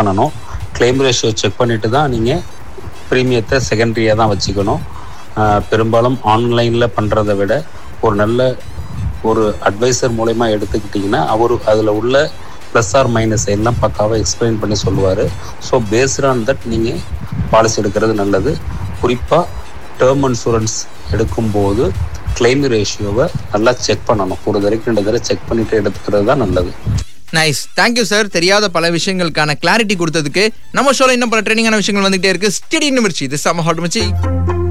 பண்ணணும் claim ratio check பண்ணிட்டு தான் நீங்கள் ப்ரீமியத்தை செகண்டரியாக தான் வச்சுக்கணும் ஆஹ் பெரும்பாலும் ஆன்லைனில் பண்ணுறதை விட ஒரு நல்ல ஒரு அட்வைசர் மூலயமா எடுத்துக்கிட்டிங்கன்னா அவர் அதில் உள்ள ப்ளஸ் ஆர் மைனஸ் எல்லாம் பக்காவாக எக்ஸ்பிளைன் பண்ணி சொல்லுவார் ஸோ பேஸ்ட் ஆன் தட் நீங்கள் பாலிசி எடுக்கிறது நல்லது குறிப்பாக டேர்ம் இன்சூரன்ஸ் எடுக்கும்போது கிளைம் ரேஷியோவை நல்லா செக் பண்ணணும் ஒரு தடவைக்கு ரெண்டு தடவை செக் பண்ணிட்டு எடுத்துக்கிறது தான் நல்லது நைஸ் தேங்க்யூ சார் தெரியாத பல விஷயங்களுக்கான கிளாரிட்டி கொடுத்ததுக்கு நம்ம ஷோல இன்னும் பல ட்ரெயினிங்கான விஷயங்கள் வந்துகிட்டே இருக்கு ஸ்டெடி நிமிர்ச்சி இது செம்ம ஹாட் மச்சி